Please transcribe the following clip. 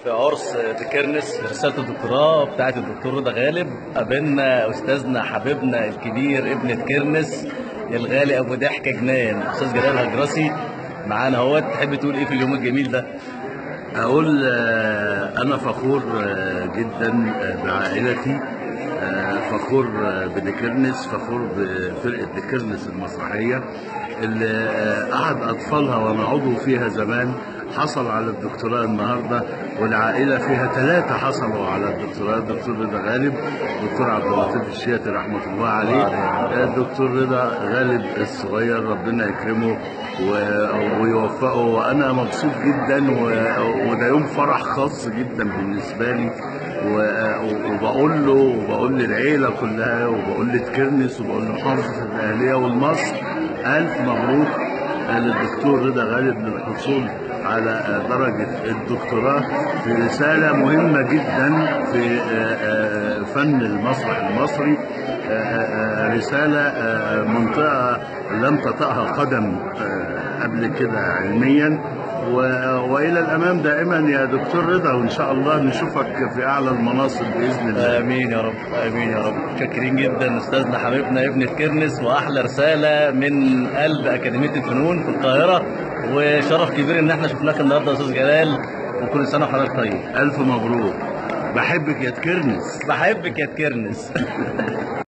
في عرس تكرنس رسالة الدكتوراه بتاعت الدكتور رضا غالب قابلنا أستاذنا حبيبنا الكبير ابن تكرنس الغالي أبو ضحكة جنان أستاذ جلال هجرسي معانا اهوت تحب تقول إيه في اليوم الجميل ده؟ أقول آه، أنا فخور آه، جدا آه، بعائلتي آه، فخور آه، بديكرنس فخور بفرقة ديكرنس المسرحية اللي آه، أحد أطفالها وأنا عضو فيها زمان حصل على الدكتوراه النهارده والعائله فيها ثلاثه حصلوا على الدكتوراه الدكتور رضا غالب الدكتور عبد اللطيف الشياتي رحمه الله عليه الدكتور رضا غالب الصغير ربنا يكرمه و- ويوفقه وانا مبسوط جدا و- وده يوم فرح خاص جدا بالنسبه لي و- وبقول له وبقول للعيله كلها وبقول لتكرنس وبقول لمحافظه الاهليه والمصر الف مبروك للدكتور رضا غالب للحصول على درجة الدكتوراه في رسالة مهمة جدا في فن المسرح المصري رسالة منطقة لم تطأها قدم قبل كده علميا و- والى الامام دائما يا دكتور رضا وان شاء الله نشوفك في اعلى المناصب باذن الله آمين يا رب آمين يا رب شاكرين جدا أستاذنا حبيبنا ابن تكرنس وأحلى رسالة من قلب أكاديمية الفنون في القاهرة وشرف كبير إن احنا شفناك النهارده يا أستاذ جلال وكل سنة وحضرتك طيب الف مبروك بحبك يا تكرنس بحبك يا تكرنس